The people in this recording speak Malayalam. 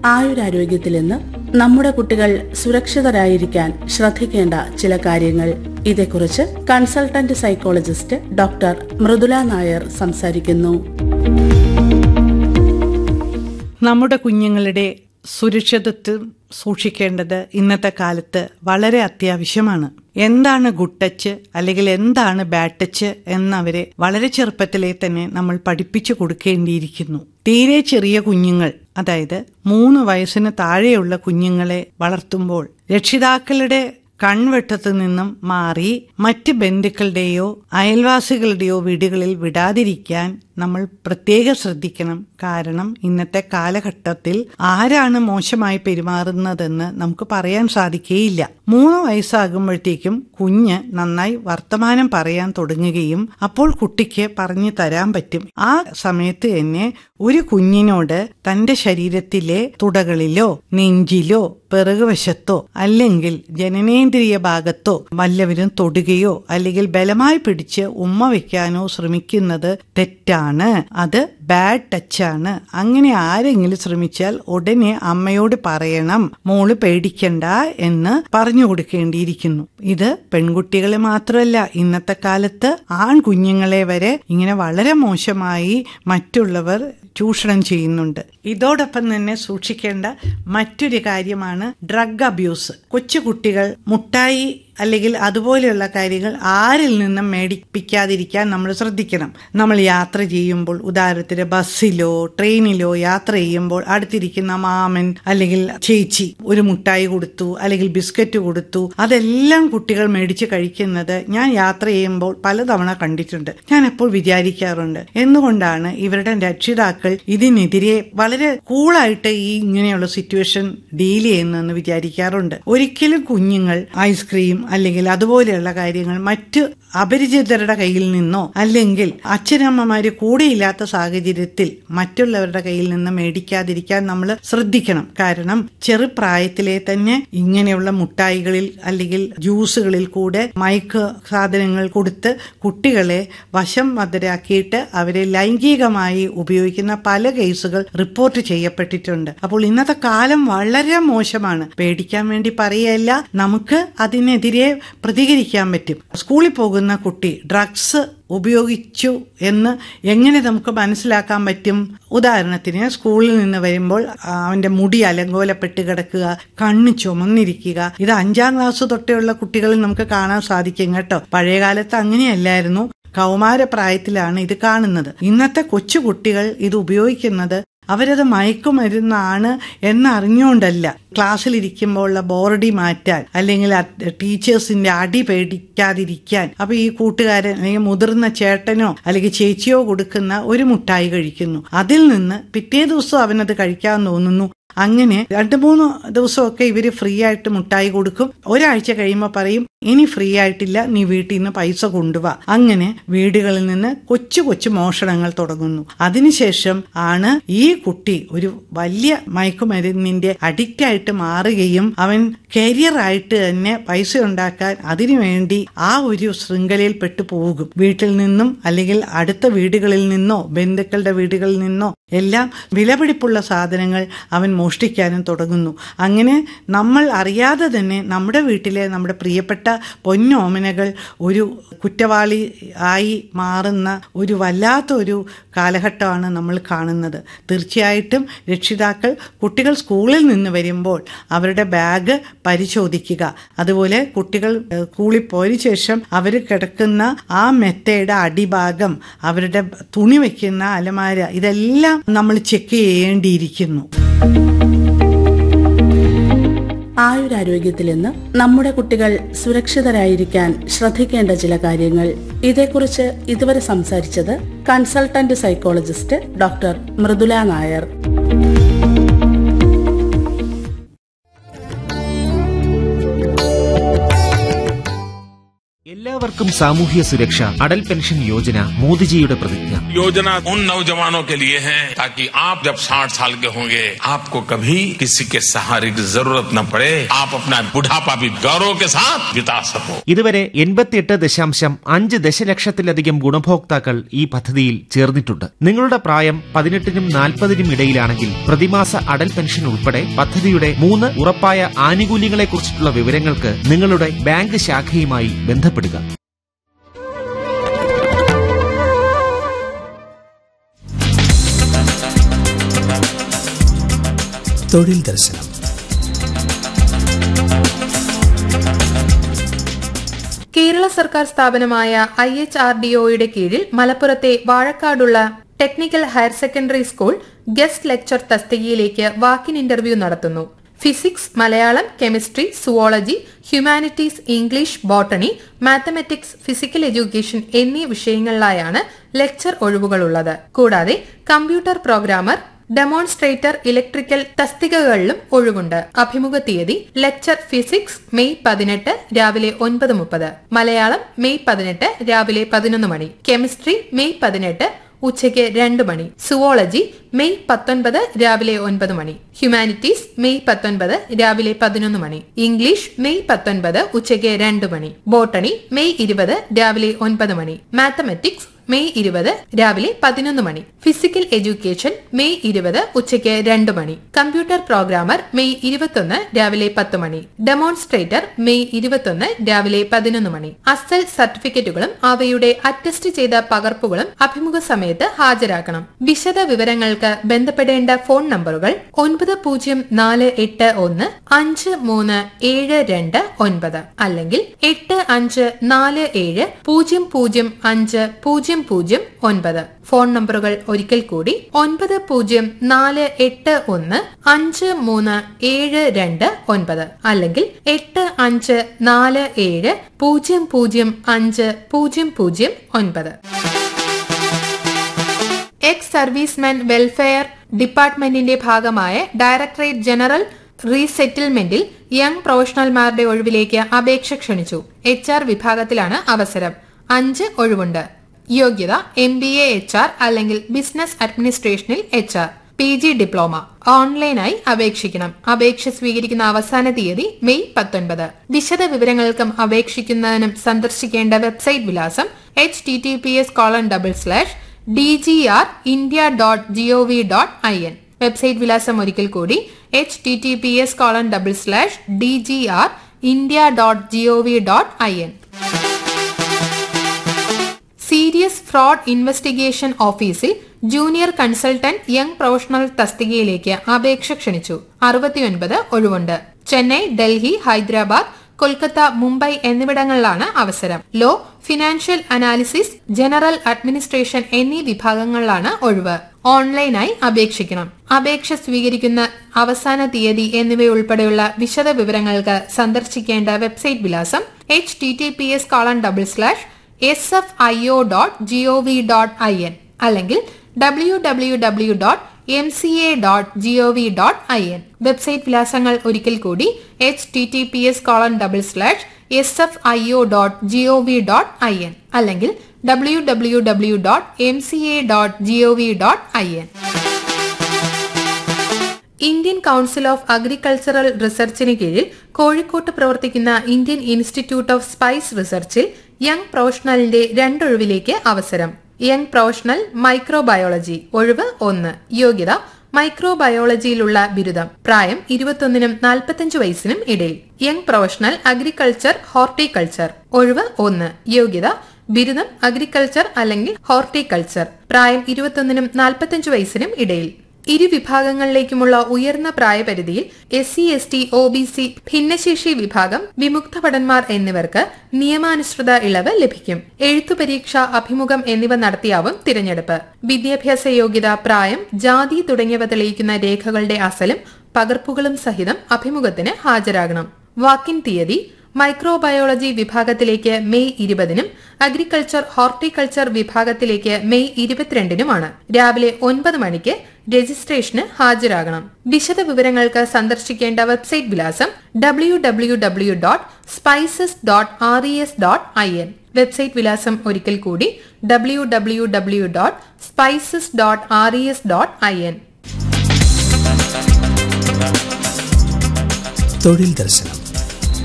ആയുരാരോഗ്യത്തിൽ ഇന്ന് നമ്മുടെ കുട്ടികൾ സുരക്ഷിതരായിരിക്കാൻ ശ്രദ്ധിക്കേണ്ട ചില കാര്യങ്ങൾ ഇതേക്കുറിച്ച് consultant psychologist doctor Mridula Nair സംസാരിക്കുന്നു നമ്മുടെ കുഞ്ഞുങ്ങളുടെ സുരക്ഷിതത്വം സൂക്ഷിക്കേണ്ടത് ഇന്നത്തെ കാലത്ത് വളരെ അത്യാവശ്യമാണ് എന്താണ് ഗുഡ് ടച്ച് അല്ലെങ്കിൽ എന്താണ് ബാഡ് ടച്ച് എന്നവരെ വളരെ ചെറുപ്പത്തിലെ തന്നെ നമ്മൾ പഠിപ്പിച്ചു കൊടുക്കേണ്ടിയിരിക്കുന്നു തീരെ ചെറിയ കുഞ്ഞുങ്ങൾ അതായത് മൂന്ന് വയസ്സിന് താഴെയുള്ള കുഞ്ഞുങ്ങളെ വളർത്തുമ്പോൾ രക്ഷിതാക്കളുടെ കൺവെട്ടത്തു നിന്നും മാറി മറ്റ് ബന്ധുക്കളുടെയോ അയൽവാസികളുടെയോ വീടുകളിൽ വിടാതിരിക്കാൻ നമ്മൾ പ്രത്യേകം ശ്രദ്ധിക്കണം കാരണം ഇന്നത്തെ കാലഘട്ടത്തിൽ ആരാണ് മോശമായി പെരുമാറുന്നതെന്ന് നമുക്ക് പറയാൻ സാധിക്കുകയില്ല മൂന്ന് വയസ്സാകുമ്പോഴത്തേക്കും കുഞ്ഞ് നന്നായി വർത്തമാനം പറയാൻ തുടങ്ങുകയും അപ്പോൾ കുട്ടിക്ക് പറഞ്ഞു തരാൻ പറ്റും ആ സമയത്ത് തന്നെ ഒരു കുഞ്ഞിനോട് തന്റെ ശരീരത്തിലെ തുടകളിലോ നെഞ്ചിലോ പിറകുവശത്തോ അല്ലെങ്കിൽ ജനനേന്ദ്രിയ ഭാഗത്തോ വല്ലവരും തൊടുകയോ അല്ലെങ്കിൽ ബലമായി പിടിച്ച് ഉമ്മ വെക്കാനോ ശ്രമിക്കുന്നത് തെറ്റാണ് അത് ബാഡ് ടച്ചാണ് അങ്ങനെ ആരെങ്കിലും ശ്രമിച്ചാൽ ഉടനെ അമ്മയോട് പറയണം മോള് പേടിക്കണ്ട എന്ന് പറഞ്ഞു കൊടുക്കേണ്ടിയിരിക്കുന്നു ഇത് പെൺകുട്ടികളെ മാത്രമല്ല ഇന്നത്തെ കാലത്ത് ആൺകുഞ്ഞുങ്ങളെ വരെ ഇങ്ങനെ വളരെ മോശമായി മറ്റുള്ളവർ ചൂഷണം ചെയ്യുന്നുണ്ട് ഇതോടൊപ്പം തന്നെ സൂക്ഷിക്കേണ്ട മറ്റൊരു കാര്യമാണ് ഡ്രഗ് അബ്യൂസ് കൊച്ചുകുട്ടികൾ മുട്ടായി അല്ലെങ്കിൽ അതുപോലെയുള്ള കാര്യങ്ങൾ ആരിൽ നിന്നും മേടിപ്പിക്കാതിരിക്കാൻ നമ്മൾ ശ്രദ്ധിക്കണം നമ്മൾ യാത്ര ചെയ്യുമ്പോൾ ഉദാഹരണത്തിന് ബസ്സിലോ ട്രെയിനിലോ യാത്ര ചെയ്യുമ്പോൾ അടുത്തിരിക്കുന്ന മാമൻ അല്ലെങ്കിൽ ചേച്ചി ഒരു മുട്ടായി കൊടുത്തു അല്ലെങ്കിൽ ബിസ്ക്കറ്റ് കൊടുത്തു അതെല്ലാം കുട്ടികൾ മേടിച്ച് കഴിക്കുന്നത് ഞാൻ യാത്ര ചെയ്യുമ്പോൾ പലതവണ കണ്ടിട്ടുണ്ട് ഞാൻ എപ്പോൾ വിചാരിക്കാറുണ്ട് എന്തുകൊണ്ടാണ് ഇവരുടെ രക്ഷിതാക്കൾ ഇതിനെതിരെ വളരെ കൂളായിട്ട് ഈ ഇങ്ങനെയുള്ള സിറ്റുവേഷൻ ഡീൽ ചെയ്യുന്നതെന്ന് വിചാരിക്കാറുണ്ട് ഒരിക്കലും കുഞ്ഞുങ്ങൾ ഐസ്ക്രീം അല്ലെങ്കിൽ അതുപോലെയുള്ള കാര്യങ്ങൾ മറ്റ് അപരിചിതരുടെ കയ്യിൽ നിന്നോ അല്ലെങ്കിൽ അച്ഛനമ്മമാര് കൂടെയില്ലാത്ത സാഹചര്യത്തിൽ മറ്റുള്ളവരുടെ കയ്യിൽ നിന്ന് മേടിക്കാതിരിക്കാൻ നമ്മൾ ശ്രദ്ധിക്കണം കാരണം ചെറുപ്രായത്തിലെ തന്നെ ഇങ്ങനെയുള്ള മുട്ടായികളിൽ അല്ലെങ്കിൽ ജ്യൂസുകളിൽ കൂടെ മയക്ക് സാധനങ്ങൾ കൊടുത്ത് കുട്ടികളെ വശം മധുരാക്കിയിട്ട് അവരെ ലൈംഗികമായി ഉപയോഗിക്കുന്ന പല കേസുകൾ റിപ്പോർട്ട് ചെയ്യപ്പെട്ടിട്ടുണ്ട് അപ്പോൾ ഇന്നത്തെ കാലം വളരെ മോശമാണ് പേടിക്കാൻ വേണ്ടി പറയല്ല നമുക്ക് അതിനെതിരെ പ്രതികരിക്കാൻ പറ്റും സ്കൂളിൽ പോകുന്ന കുട്ടി ഡ്രഗ്സ് ഉപയോഗിച്ചു എന്ന് എങ്ങനെ നമുക്ക് മനസ്സിലാക്കാൻ പറ്റും ഉദാഹരണത്തിന് സ്കൂളിൽ നിന്ന് വരുമ്പോൾ അവന്റെ മുടി അലങ്കോലപ്പെട്ട് കിടക്കുക കണ്ണ് ചുമന്നിരിക്കുക ഇത് അഞ്ചാം ക്ലാസ് തൊട്ടേയുള്ള കുട്ടികളിൽ നമുക്ക് കാണാൻ സാധിക്കും കേട്ടോ പഴയകാലത്ത് അങ്ങനെയല്ലായിരുന്നു കൗമാരപ്രായത്തിലാണ് ഇത് കാണുന്നത് ഇന്നത്തെ കൊച്ചു കുട്ടികൾ ഇത് ഉപയോഗിക്കുന്നത് അവരത് മയക്കുമരുന്നാണ് എന്നറിഞ്ഞുകൊണ്ടല്ല ക്ലാസ്സിലിരിക്കുമ്പോഴുള്ള ബോറടി മാറ്റാൻ അല്ലെങ്കിൽ ടീച്ചേഴ്സിന്റെ അടി പേടിക്കാതിരിക്കാൻ അപ്പൊ ഈ കൂട്ടുകാരൻ അല്ലെങ്കിൽ മുതിർന്ന ചേട്ടനോ അല്ലെങ്കിൽ ചേച്ചിയോ കൊടുക്കുന്ന ഒരു മുട്ടായി കഴിക്കുന്നു അതിൽ നിന്ന് പിറ്റേ ദിവസം അവനത് കഴിക്കാൻ തോന്നുന്നു അങ്ങനെ രണ്ടു മൂന്ന് ദിവസമൊക്കെ ഇവര് ഫ്രീ ആയിട്ട് മുട്ടായി കൊടുക്കും ഒരാഴ്ച കഴിയുമ്പോൾ പറയും ഇനി ഫ്രീ ആയിട്ടില്ല നീ വീട്ടിൽ നിന്ന് പൈസ കൊണ്ടുവാ അങ്ങനെ വീടുകളിൽ നിന്ന് കൊച്ചു കൊച്ചു മോഷണങ്ങൾ തുടങ്ങുന്നു അതിനുശേഷം ആണ് ഈ കുട്ടി ഒരു വലിയ മയക്കുമരുന്നിന്റെ അഡിക്റ്റ് ആയിട്ട് മാറുകയും അവൻ കരിയർ ആയിട്ട് തന്നെ പൈസ ഉണ്ടാക്കാൻ അതിനുവേണ്ടി ആ ഒരു ശൃംഖലയിൽ പെട്ടു പോകും വീട്ടിൽ നിന്നും അല്ലെങ്കിൽ അടുത്ത വീടുകളിൽ നിന്നോ ബന്ധുക്കളുടെ വീടുകളിൽ നിന്നോ എല്ലാം വിലപിടിപ്പുള്ള സാധനങ്ങൾ അവൻ മോഷ്ടിക്കാനും തുടങ്ങുന്നു അങ്ങനെ നമ്മൾ അറിയാതെ തന്നെ നമ്മുടെ വീട്ടിലെ നമ്മുടെ പ്രിയപ്പെട്ട പൊന്നോമനകൾ ഒരു കുറ്റവാളി ആയി മാറുന്ന ഒരു വല്ലാത്ത ഒരു കാലഘട്ടമാണ് നമ്മൾ കാണുന്നത് തീർച്ചയായിട്ടും രക്ഷിതാക്കൾ കുട്ടികൾ സ്കൂളിൽ നിന്ന് വരുമ്പോൾ അവരുടെ ബാഗ് പരിശോധിക്കുക അതുപോലെ കുട്ടികൾ സ്കൂളിൽ പോയ ശേഷം അവർ കിടക്കുന്ന ആ മെത്തയുടെ അടിഭാഗം അവരുടെ തുണി വയ്ക്കുന്ന അലമാര ഇതെല്ലാം നമ്മൾ ചെക്ക് ചെയ്യേണ്ടിയിരിക്കുന്നു ആയുരാരോഗ്യത്തിൽ ഇന്ന് നമ്മുടെ കുട്ടികൾ സുരക്ഷിതരായിരിക്കാൻ ശ്രദ്ധിക്കേണ്ട ചില കാര്യങ്ങൾ ഇതേക്കുറിച്ച് ഇതുവരെ സംസാരിച്ചത് consultant psychologist doctor Mridula Nair എല്ലാവർക്കും എല്ലാവർക്കും സാമൂഹ്യ സുരക്ഷ അടൽ പെൻഷൻ യോജന മോദിജിയുടെ പ്രതിജ്ഞ योजना उन नौजवानों के लिए है ताकि आप जब 60 साल के होंगे आपको कभी किसी के सहारे की जरूरत न पड़े आप अपना बुढ़ापा भी गौरव के साथ बिता सको ഇതുവരെ എൺപത്തിയെട്ട് ദശാംശം അഞ്ച് ദശലക്ഷത്തിലധികം ഗുണഭോക്താക്കൾ ഈ പദ്ധതിയിൽ ചേർന്നിട്ടുണ്ട് നിങ്ങളുടെ പ്രായം പതിനെട്ടിനും നാൽപ്പതിനും ഇടയിലാണെങ്കിൽ പ്രതിമാസ അടൽ പെൻഷൻ ഉൾപ്പെടെ പദ്ധതിയുടെ മൂന്ന് ഉറപ്പായ ആനുകൂല്യങ്ങളെക്കുറിച്ചിട്ടുള്ള വിവരങ്ങൾക്ക് നിങ്ങളുടെ ബാങ്ക് ശാഖയുമായി ബന്ധപ്പെടുക തൊഴിൽ ദർശനം കേരള സർക്കാർ സ്ഥാപനമായ ഐ എച്ച് ആർ ഡി ഒയുടെ കീഴിൽ മലപ്പുറത്തെ വാഴക്കാടുള്ള technical higher secondary school guest lecture തസ്തികയിലേക്ക് വാക്കിൻ ഇന്റർവ്യൂ നടത്തുന്നു physics Malayalam chemistry zoology humanities English botany mathematics physical education എന്നീ വിഷയങ്ങളിലായാണ് ലെക്ചർ ഒഴിവുകളുള്ളത് കൂടാതെ കമ്പ്യൂട്ടർ പ്രോഗ്രാമർ ഡെമോൺസ്ട്രേറ്റർ ഇലക്ട്രിക്കൽ തസ്തികകളിലും ഒഴിവുണ്ട് അഭിമുഖ തീയതി ലെക്ചർ ഫിസിക്സ് മെയ് പതിനെട്ട് രാവിലെ ഒൻപത് മുപ്പത് മലയാളം മെയ് പതിനെട്ട് രാവിലെ പതിനൊന്ന് മണി കെമിസ്ട്രി മെയ് പതിനെട്ട് ഉച്ചയ്ക്ക് രണ്ട് മണി സുവോളജി മെയ് പത്തൊൻപത് രാവിലെ ഒൻപത് മണി ഹ്യൂമാനിറ്റീസ് മെയ് പത്തൊൻപത് രാവിലെ പതിനൊന്ന് മണി ഇംഗ്ലീഷ് മെയ് പത്തൊൻപത് ഉച്ചയ്ക്ക് രണ്ട് മണി ബോട്ടണി മെയ് ഇരുപത് രാവിലെ ഒൻപത് മണി മാത്തമാറ്റിക്സ് മെയ് ഇരുപത് രാവിലെ പതിനൊന്ന് മണി ഫിസിക്കൽ എഡ്യൂക്കേഷൻ മെയ് ഇരുപത് ഉച്ചയ്ക്ക് രണ്ട് മണി കമ്പ്യൂട്ടർ പ്രോഗ്രാമർ മെയ് ഇരുപത്തൊന്ന് രാവിലെ പത്ത് മണി ഡെമോൺസ്ട്രേറ്റർ മെയ് ഇരുപത്തൊന്ന് രാവിലെ പതിനൊന്ന് മണി അസൽ സർട്ടിഫിക്കറ്റുകളും അവയുടെ അറ്റസ്റ്റ് ചെയ്ത പകർപ്പുകളും അഭിമുഖ സമയത്ത് ഹാജരാക്കണം വിശദ വിവരങ്ങൾക്ക് ബന്ധപ്പെടേണ്ട ഫോൺ നമ്പറുകൾ ഒൻപത് പൂജ്യം നാല് എട്ട് ഒന്ന് അഞ്ച് മൂന്ന് ഏഴ് രണ്ട് ഒൻപത് അല്ലെങ്കിൽ എട്ട് അഞ്ച് നാല് ഏഴ് പൂജ്യം പൂജ്യം അഞ്ച് പൂജ്യം പൂജ്യം ഒൻപത് ഫോൺ നമ്പറുകൾ ഒരിക്കൽ കൂടി ഒൻപത് പൂജ്യം നാല് എട്ട് ഒന്ന് അഞ്ച് മൂന്ന് ഏഴ് രണ്ട് ഒൻപത് അല്ലെങ്കിൽ എട്ട് അഞ്ച് നാല് ഏഴ് പൂജ്യം പൂജ്യം അഞ്ച് പൂജ്യം പൂജ്യം ഒൻപത് എക്സ് സർവീസ്മെൻ വെൽഫെയർ ഡിപ്പാർട്ട്മെന്റിന്റെ ഭാഗമായ ഡയറക്ടറേറ്റ് ജനറൽ റീസെറ്റിൽമെന്റിൽ യങ് പ്രൊഫഷണൽമാരുടെ ഒഴിവിലേക്ക് അപേക്ഷ ക്ഷണിച്ചു എച്ച് ആർ വിഭാഗത്തിലാണ് അവസരം അഞ്ച് ഒഴിവുണ്ട് യോഗ്യത M B A H R അല്ലെങ്കിൽ ബിസിനസ് അഡ്മിനിസ്ട്രേഷനിൽ H R P G diploma ഓൺലൈനായി അപേക്ഷിക്കണം അപേക്ഷ സ്വീകരിക്കുന്ന അവസാന തീയതി മെയ് പത്തൊൻപത് വിശദ വിവരങ്ങൾക്കും അപേക്ഷിക്കുന്നതിനും സന്ദർശിക്കേണ്ട വെബ്സൈറ്റ് വിലാസം H T T P S colon double slash D G R India dot G O V dot I N website വിലാസം ഒരിക്കൽ കൂടി H T T P S colon double slash D G R India dot G O V dot I N serious fraud investigation ഓഫീസിൽ ജൂനിയർ കൺസൾട്ടന്റ് യങ് പ്രൊഫഷണൽ തസ്തികയിലേക്ക് അപേക്ഷ ക്ഷണിച്ചു അറുപത്തിയൊൻപത് ഒഴിവുണ്ട് ചെന്നൈ ഡൽഹി ഹൈദരാബാദ് കൊൽക്കത്ത മുംബൈ എന്നിവിടങ്ങളിലാണ് അവസരം law financial analysis general administration എന്നീ വിഭാഗങ്ങളിലാണ് ഒഴിവ് ഓൺലൈനായി അപേക്ഷിക്കണം അപേക്ഷ സ്വീകരിക്കുന്ന അവസാന തീയതി എന്നിവയുൾപ്പെടെയുള്ള വിശദ വിവരങ്ങൾക്ക് സന്ദർശിക്കേണ്ട വെബ്സൈറ്റ് വിലാസം H T T P S colon double slash S F I O dot G O V dot I N അല്ലെങ്കിൽ W W W dot M C A dot G O V dot I N website വിലാസങ്ങൾ ഒരിക്കൽ കൂടി H T T P S colon double slash S F I O dot G O V dot I N അല്ലെങ്കിൽ W W W dot M C A dot G O V dot I N Indian council of agricultural റിസർച്ചിന് കീഴിൽ കോഴിക്കോട്ട് പ്രവർത്തിക്കുന്ന ഇന്ത്യൻ ഇൻസ്റ്റിറ്റ്യൂട്ട് ഓഫ് സ്പൈസ് റിസർച്ചിൽ യങ് പ്രൊഫഷണലിന്റെ രണ്ടൊഴിവിലേക്ക് അവസരം യങ് പ്രൊഫഷണൽ മൈക്രോബയോളജി ഒഴിവ് ഒന്ന് യോഗ്യത മൈക്രോബയോളജിയിലുള്ള ബിരുദം പ്രായം ഇരുപത്തൊന്നിനും നാൽപ്പത്തഞ്ച് വയസ്സിനും ഇടയിൽ യങ് പ്രൊഫഷണൽ അഗ്രികൾച്ചർ ഹോർട്ടിക്കൾച്ചർ ഒഴിവ് ഒന്ന് യോഗ്യത ബിരുദം അഗ്രികൾച്ചർ അല്ലെങ്കിൽ ഹോർട്ടിക്കൾച്ചർ പ്രായം ഇരുപത്തൊന്നിനും നാൽപ്പത്തഞ്ച് വയസ്സിനും ഇടയിൽ ഇരു വിഭാഗങ്ങളിലേക്കുമുള്ള ഉയർന്ന പ്രായപരിധിയിൽ S C S T O B C ഭിന്നശേഷി വിഭാഗം വിമുക്ത ഭടന്മാർ എന്നിവർക്ക് നിയമാനുസൃത ഇളവ് ലഭിക്കും എഴുത്തു പരീക്ഷ അഭിമുഖം എന്നിവ നടത്തിയാവും തിരഞ്ഞെടുപ്പ് വിദ്യാഭ്യാസ യോഗ്യത പ്രായം ജാതി തുടങ്ങിയവ തെളിയിക്കുന്ന രേഖകളുടെ അസലും പകർപ്പുകളും സഹിതം അഭിമുഖത്തിന് ഹാജരാകണം വാക്കിൻ തീയതി മൈക്രോബയോളജി വിഭാഗത്തിലേക്ക് മെയ് ഇരുപതിനും അഗ്രികൾച്ചർ ഹോർട്ടിക്കൾച്ചർ വിഭാഗത്തിലേക്ക് മെയ് ഇരുപത്തിരണ്ടിനുമാണ് രാവിലെ ഒൻപത് മണിക്ക് രജിസ്ട്രേഷന് ഹാജരാകണം വിശദ വിവരങ്ങൾക്ക് സന്ദർശിക്കേണ്ട വെബ്സൈറ്റ് വിലാസം W W W dot spices dot R E S dot I N website വിലാസം ഒരിക്കൽ കൂടി W W W dot spices dot R E S dot I N തൊഴിൽ ദർശനം